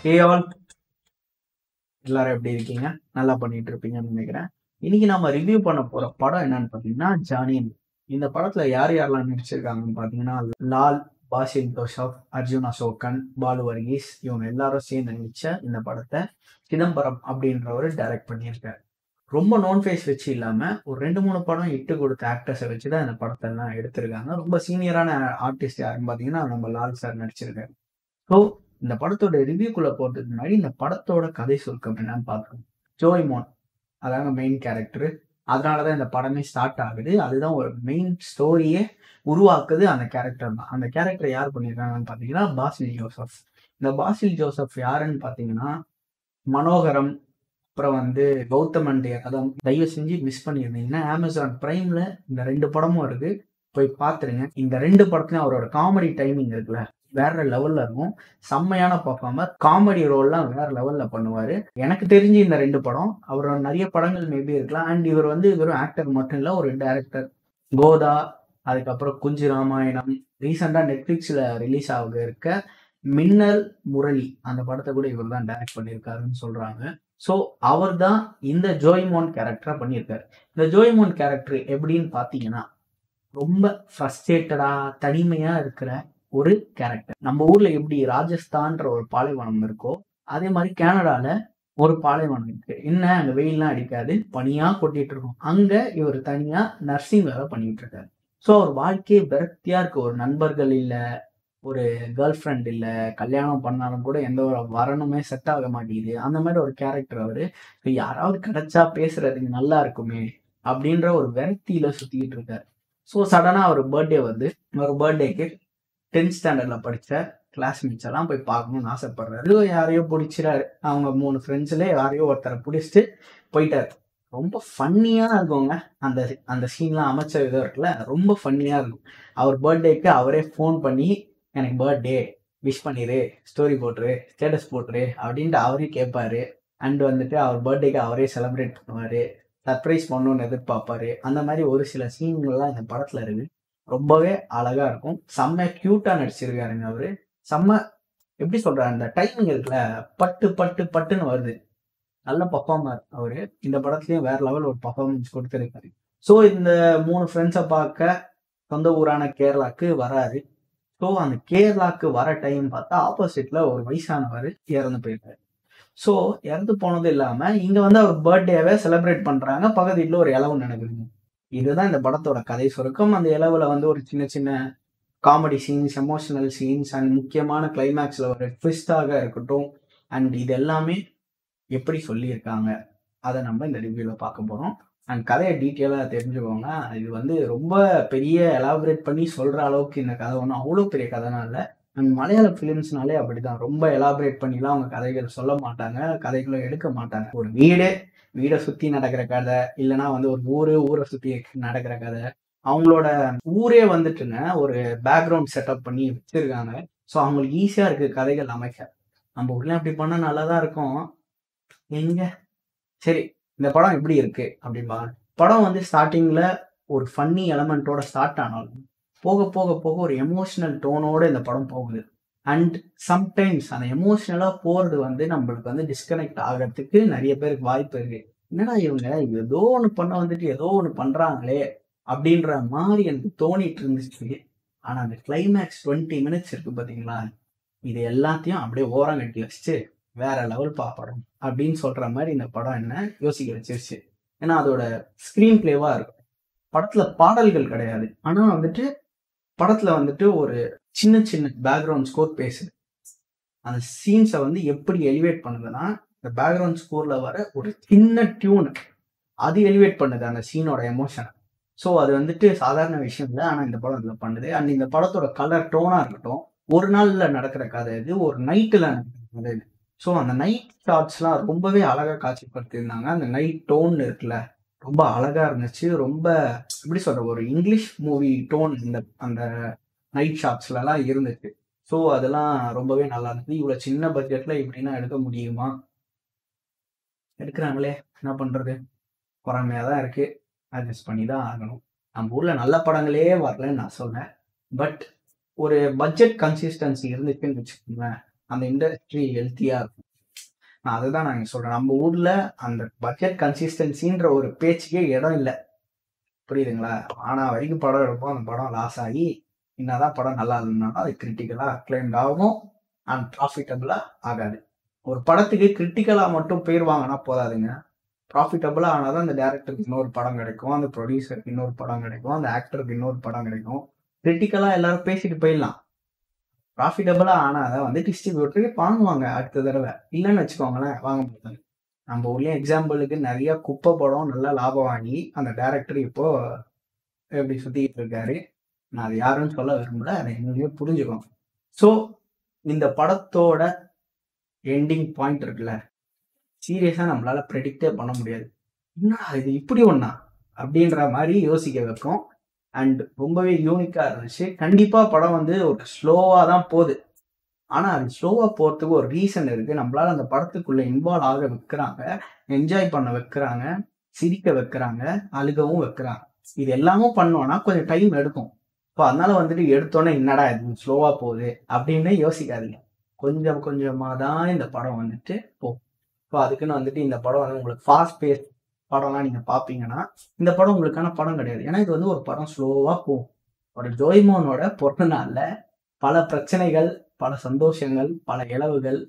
hey all எல்லாரும் எப்படி இருக்கீங்க நல்லா பண்ணிட்டு இருப்பீங்கன்னு நினைக்கிறேன் இன்னைக்கு நம்ம ரிவ்யூ பண்ண போற படம் என்னன்னு பாத்தீங்கன்னா ஜானின் இந்த படத்துல யார் யாரெல்லாம் நடிச்சிருக்காங்கன்னு பாத்தீங்கன்னா லால் பாசில் ஜோசப் அர்ஜுன் அசோகன் பாலு வர்கீஸ் இவங்க எல்லாரும் சேர்ந்து நடிச்ச இந்த படத்தை சிதம்பரம் அப்படின்றவர் டைரக்ட் பண்ணியிருக்காரு ரொம்ப நோன் ஃபேஸ் வச்சு இல்லாம ஒரு ரெண்டு மூணு படம் இட்டு கொடுத்த ஆக்டர்ஸை வச்சு தான் இந்த படத்தை எல்லாம் எடுத்திருக்காங்க ரொம்ப சீனியரான ஆர்டிஸ்ட் யாருன்னு பாத்தீங்கன்னா நம்ம லால் சார் நடிச்சிருக்காரு ஸோ இந்த படத்தோட ரிவ்யூக்குள்ள போறதுக்கு முன்னாடி இந்த படத்தோட கதை சுருக்கம் என்னன்னு பார்க்கணும் ஜோய்மோன் அதாங்க மெயின் கேரக்டர் அதனாலதான் இந்த படமே ஸ்டார்ட் ஆகுது அதுதான் ஒரு மெயின் ஸ்டோரியே உருவாக்குது அந்த கேரக்டர் தான் அந்த கேரக்டர் யார் பண்ணியிருக்காங்கன்னு பார்த்தீங்கன்னா பாசில் ஜோசப் இந்த பாசில் ஜோசப் யாருன்னு பார்த்தீங்கன்னா மனோகரம் அப்புறம் வந்து கௌதமன் டே அதான் தயவு செஞ்சு மிஸ் பண்ணியிருந்தீங்கன்னா அமேசான் பிரைம்ல இந்த ரெண்டு படமும் இருக்கு போய் பார்த்துருங்க இந்த ரெண்டு படத்துலயும் அவரோட காமெடி டைமிங் இருக்குல்ல வேற லெவல்ல இருக்கும் செம்மையான பர்ஃபார்மர் காமெடி ரோல்லாம் வேற லெவல்ல பண்ணுவாரு எனக்கு தெரிஞ்சு இந்த ரெண்டு படம் அவரோட நிறைய படங்கள் மேபி இருக்கலாம் அண்ட் இவர் வந்து வெறும் ஆக்டர் மட்டும் இல்ல ஒரு டைரக்டர் கோதா அதுக்கப்புறம் குஞ்சு ராமாயணம் ரீசெண்டா நெட்ஃபிளிக்ஸ்ல ரிலீஸ் ஆக இருக்க மின்னல் முரளி அந்த படத்தை கூட இவர் தான் டைரக்ட் பண்ணியிருக்காருன்னு சொல்றாங்க ஸோ அவர் தான் இந்த ஜோய்மோன் கேரக்டரா பண்ணியிருக்காரு இந்த ஜோய்மோன் கேரக்டர் எப்படின்னு பார்த்தீங்கன்னா ரொம்ப ஃப்ரஸ்ட்ரேட்டடா தனிமையா இருக்கிற ஒரு கேரக்டர் நம்ம ஊர்ல எப்படி ராஜஸ்தான்ற ஒரு பாலைவனம் இருக்கோ அதே மாதிரி கனடால ஒரு பாலைவனம் இருக்கு என்ன அங்க வெயில்லாம் அடிக்காது பனியா கொட்டிட்டு இருக்கும் அங்க இவர் தனியா நர்சிங் வேலை பண்ணிட்டு இருக்காரு ஸோ அவர் வாழ்க்கையே விரக்தியா இருக்கு ஒரு நண்பர்கள் இல்ல ஒரு கேர்ள் ஃப்ரெண்ட் இல்ல கல்யாணம் பண்ணாலும் கூட எந்த ஒரு வரணுமே செட் ஆக மாட்டேங்குது அந்த மாதிரி ஒரு கேரக்டர் அவரு So யாராவது கிடைச்சா பேசுறதுக்கு நல்லா இருக்குமே அப்படின்ற ஒரு விரக்தியில சுத்திக்கிட்டு இருக்காரு ஸோ சடனா அவர் பர்த்டே வந்து ஒரு பர்த்டேக்கு டென்த் ஸ்டாண்டர்ட்ல படிச்ச கிளாஸ்மேட்ஸ் எல்லாம் போய் பார்க்கணும்னு ஆசைப்படுறாரு யாரையோ பிடிச்சிறாரு அவங்க மூணு ஃப்ரெண்ட்ஸ்ல யாரையோ ஒருத்தரை பிடிச்சிட்டு போயிட்டாரு ரொம்ப ஃபன்னியா இருக்குங்க அந்த அந்த சீன்லாம் அமைச்ச விதம் இருக்குல்ல ரொம்ப ஃபன்னியா இருக்கும் அவர் பர்த்டேக்கு அவரே ஃபோன் பண்ணி எனக்கு பர்த்டே விஷ் பண்ணிரு ஸ்டோரி போட்டுரு ஸ்டேட்டஸ் போட்டுரு அப்படின்ட்டு அவரே கேட்பாரு அண்ட் வந்துட்டு அவர் பர்த்டேக்கு அவரே செலிப்ரேட் பண்ணுவாரு சர்ப்ரைஸ் பண்ணணும்னு எதிர்பார்ப்பாரு அந்த மாதிரி ஒரு சில சீன்கள்லாம் இந்த படத்துல இருக்கு ரொம்பவே அழகா இருக்கும் செம்ம கியூட்டா நடிச்சிருக்காருங்க அவரு செம்ம எப்படி சொல்றாரு அந்த டைமிங் இருக்குல்ல பட்டு பட்டு பட்டுன்னு வருது நல்ல பர்ஃபார்மர் அவரு இந்த படத்துலயும் வேற லெவல் ஒரு பர்ஃபார்மன்ஸ் கொடுத்துருக்காரு ஸோ இந்த மூணு ஃப்ரெண்ட்ஸை பார்க்க சொந்த ஊரான கேரளாக்கு வராரு ஸோ அந்த கேரளாக்கு வர டைம் பார்த்தா ஆப்போசிட்ல ஒரு வயசானவர் இறந்து போயிருக்காரு ஸோ இறந்து போனது இல்லாம இங்க வந்து அவர் பர்த்டேவை செலிப்ரேட் பண்றாங்க பக்கத்து வீட்டில் ஒரு இலவு நடக்குதுங்க இதுதான் இந்த படத்தோட கதை சுருக்கம் அந்த இலவுல வந்து ஒரு சின்ன சின்ன comedy scenes emotional scenes and முக்கியமான கிளைமேக்ஸ்ல ஒரு ட்விஸ்டாக இருக்கட்டும் அண்ட் இது எல்லாமே எப்படி சொல்லியிருக்காங்க அதை நம்ம இந்த ரிவ்யூல பார்க்க போறோம் அண்ட் கதையை டீட்டெயிலாக தெரிஞ்சுக்கோங்க இது வந்து ரொம்ப பெரிய எலாபரேட் பண்ணி சொல்ற அளவுக்கு இந்த கதை ஒன்றும் அவ்வளோ பெரிய கதைனா இல்லை அண்ட் மலையாள ஃபிலிம்ஸ்னாலே அப்படிதான் ரொம்ப எலாபரேட் பண்ணிலாம் அவங்க கதைகள் சொல்ல மாட்டாங்க கதைகளை எடுக்க மாட்டாங்க ஒரு வீடு வீடை சுத்தி நடக்கிற கதை இல்லைன்னா வந்து ஒரு ஊரு ஊரை சுத்தி நடக்கிற கதை அவங்களோட ஊரே வந்துட்டுங்க ஒரு பேக்ரவுண்ட் செட்டப் பண்ணி வச்சிருக்காங்க ஸோ அவங்களுக்கு ஈஸியா இருக்கு கதைகள் அமைக்க நம்ம ஊர்ல அப்படி பண்ணா நல்லா தான் இருக்கும் எங்க சரி இந்த படம் எப்படி இருக்கு அப்படின்பா படம் வந்து ஸ்டார்டிங்ல ஒரு ஃபன்னி எலமெண்ட்டோட ஸ்டார்ட் ஆனாலும் போக போக போக ஒரு எமோஷனல் டோனோட இந்த படம் போகுது அண்ட் சம்டைம்ஸ் அந்த எமோஷனலா போறது வந்து நம்மளுக்கு வந்து டிஸ்கனெக்ட் ஆகிறதுக்கு நிறைய பேருக்கு வாய்ப்பு இருக்கு என்னடா இவங்க ஏதோ ஒன்று பண்ண வந்துட்டு ஏதோ ஒன்று பண்றாங்களே அப்படின்ற மாதிரி எனக்கு தோணிட்டு இருந்துச்சு ஆனா அந்த கிளைமேக்ஸ் டுவெண்ட்டி மினிட்ஸ் இருக்கு பாத்தீங்களா இது எல்லாத்தையும் அப்படியே ஓரம் கட்டி வச்சுட்டு வேற லெவல் படம் அப்படின்னு சொல்ற மாதிரி இந்த படம் என்ன யோசிக்க வச்சிருச்சு ஏன்னா அதோட ஸ்கிரீன் பிளேவா இருக்கும் படத்துல பாடல்கள் கிடையாது ஆனா வந்துட்டு படத்துல வந்துட்டு ஒரு சின்ன சின்ன பேக்ரவுண்ட் ஸ்கோர் பேசுது அந்த சீன்ஸை வந்து எப்படி எலிவேட் பண்ணுதுன்னா இந்த பேக்ரவுண்ட் ஸ்கோர்ல வர ஒரு சின்ன டியூன் அது எலிவேட் பண்ணுது அந்த சீனோட எமோஷனை ஸோ அது வந்துட்டு சாதாரண விஷயம் இல்லை ஆனால் இந்த படம் இதில் பண்ணுது அண்ட் இந்த படத்தோட கலர் டோனாக இருக்கட்டும் ஒரு நாள்ல நடக்கிற கதை இது ஒரு நைட்டில் நடக்கிற கதை இது ஸோ அந்த நைட் ஷாட்ஸ்லாம் ரொம்பவே அழகாக காட்சிப்படுத்தியிருந்தாங்க அந்த நைட் டோன் இருக்குல்ல ரொம்ப அழகா இருந்துச்சு ரொம்ப எப்படி சொல்ற ஒரு இங்கிலீஷ் மூவி டோன் இந்த அந்த நைட் ஷாட்ஸ்லலாம் இருந்துச்சு ஸோ அதெல்லாம் ரொம்பவே நல்லா இருந்தது இவ்வளோ சின்ன பட்ஜெட்ல இப்படின்னா எடுக்க முடியுமா எடுக்கிறாங்களே என்ன பண்றது பொறாமையாக தான் இருக்கு அட்ஜஸ்ட் பண்ணி தான் ஆகணும் நம்ம ஊர்ல நல்ல படங்களே வரலன்னு நான் சொல்றேன் பட் ஒரு பட்ஜெட் கன்சிஸ்டன்சி இருந்துச்சுன்னு வச்சுக்கோங்களேன் அந்த இண்டஸ்ட்ரி ஹெல்த்தியா இருக்கும் நான் அதுதான் நாங்க சொல்றேன் நம்ம ஊர்ல அந்த பட்ஜெட் கன்சிஸ்டன்சின்ற ஒரு பேச்சுக்கே இடம் இல்லை புரியுதுங்களா ஆனா வரைக்கும் படம் எடுப்போம் அந்த படம் லாஸ் ஆகி என்னதான் படம் நல்லா இல்லைனாலும் அது கிரிட்டிக்கலா அக்ளைம்ட் ஆகும் அண்ட் ப்ராஃபிட்டபிளா ஆகாது ஒரு படத்துக்கு கிரிட்டிக்கலா மட்டும் பேர் வாங்கினா போதாதுங்க ப்ராஃபிட்டபிளா ஆனாதான் அந்த டேரக்டருக்கு இன்னொரு படம் கிடைக்கும் அந்த ப்ரொடியூசருக்கு இன்னொரு படம் கிடைக்கும் அந்த ஆக்டருக்கு இன்னொரு படம் கிடைக்கும் கிரிட்டிக்கலா எல்லாரும் பேசிட்டு போயிடலாம் ப்ராஃபிட்டபிளா ஆனாதான் வந்து டிஸ்ட்ரிபியூட்டருக்கு வாங்குவாங்க அடுத்த தடவை இல்லைன்னு வச்சுக்கோங்களேன் வாங்க மாட்டாங்க நம்ம ஊர்லயும் எக்ஸாம்பிளுக்கு நிறைய குப்பை படம் நல்லா லாபம் வாங்கி அந்த டேரக்டர் இப்போ எப்படி சுத்திக்கிட்டு இருக்காரு நான் அது யாருன்னு சொல்ல விரும்பல அதை எங்கேயுமே புரிஞ்சுக்கணும் ஸோ இந்த படத்தோட எண்டிங் பாயிண்ட் இருக்குல்ல சீரியஸா நம்மளால ப்ரெடிக்டே பண்ண முடியாது என்ன இது இப்படி ஒண்ணா அப்படின்ற மாதிரி யோசிக்க வைக்கும் அண்ட் ரொம்பவே யூனிக்கா இருந்துச்சு கண்டிப்பா படம் வந்து ஒரு ஸ்லோவா தான் போகுது ஆனா அது ஸ்லோவா போறதுக்கு ஒரு ரீசன் இருக்கு நம்மளால அந்த படத்துக்குள்ள இன்வால்வ் ஆக வைக்கிறாங்க என்ஜாய் பண்ண வைக்கிறாங்க சிரிக்க வைக்கிறாங்க அழுகவும் வைக்கிறாங்க இது எல்லாமும் பண்ணோம்னா கொஞ்சம் டைம் எடுக்கும் இப்போ அதனால வந்துட்டு எடுத்தோன்னே என்னடா இது ஸ்லோவா போகுது அப்படின்னு யோசிக்காதீங்க கொஞ்சம் கொஞ்சமா தான் இந்த படம் வந்துட்டு போகும் இப்போ அதுக்குன்னு வந்துட்டு இந்த படம் வந்து உங்களுக்கு ஃபாஸ்ட் பேஸ் படம்லாம் நீங்க பாப்பீங்கன்னா இந்த படம் உங்களுக்கான படம் கிடையாது ஏன்னா இது வந்து ஒரு படம் ஸ்லோவா போகும் ஒரு ஜோய்மோனோட பிறந்த நாள்ல பல பிரச்சனைகள் பல சந்தோஷங்கள் பல இழவுகள்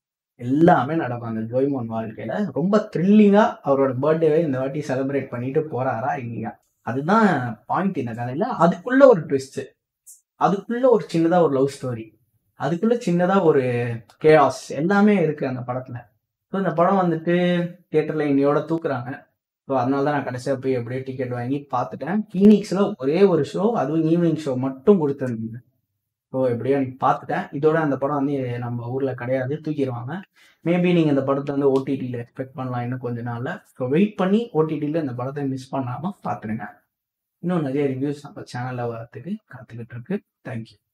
எல்லாமே நடக்கும் அந்த ஜோய்மோன் வாழ்க்கையில ரொம்ப த்ரில்லிங்கா அவரோட பர்த்டேவை இந்த வாட்டி செலிப்ரேட் பண்ணிட்டு போறாரா இல்லையா அதுதான் பாயிண்ட் இந்த கதையில அதுக்குள்ள ஒரு ட்விஸ்ட் அதுக்குள்ள ஒரு சின்னதா ஒரு லவ் ஸ்டோரி அதுக்குள்ள சின்னதா ஒரு கேஆஸ் எல்லாமே இருக்கு அந்த படத்துல ஸோ இந்த படம் வந்துட்டு தியேட்டர்ல இன்னையோட தூக்குறாங்க ஸோ அதனால தான் நான் கடைசியாக போய் அப்படியே டிக்கெட் வாங்கி பார்த்துட்டேன் ஃபீனிக்ஸில் ஒரே ஒரு ஷோ அதுவும் ஈவினிங் ஷோ மட்டும் கொடுத்துருந்தீங்க ஸோ எப்படியோ நீ பார்த்துட்டேன் இதோட அந்த படம் வந்து நம்ம ஊரில் கிடையாது தூக்கிடுவாங்க மேபி நீங்கள் இந்த படத்தை வந்து ஓடிடியில் எக்ஸ்பெக்ட் பண்ணலாம் இன்னும் கொஞ்ச நாளில் ஸோ வெயிட் பண்ணி ஓடிடியில் இந்த படத்தை மிஸ் பண்ணாமல் பார்த்துருங்க இன்னும் நிறைய ரிவ்யூஸ் நம்ம சேனலில் வரத்துக்கு காத்துக்கிட்டு இருக்கு தேங்க்யூ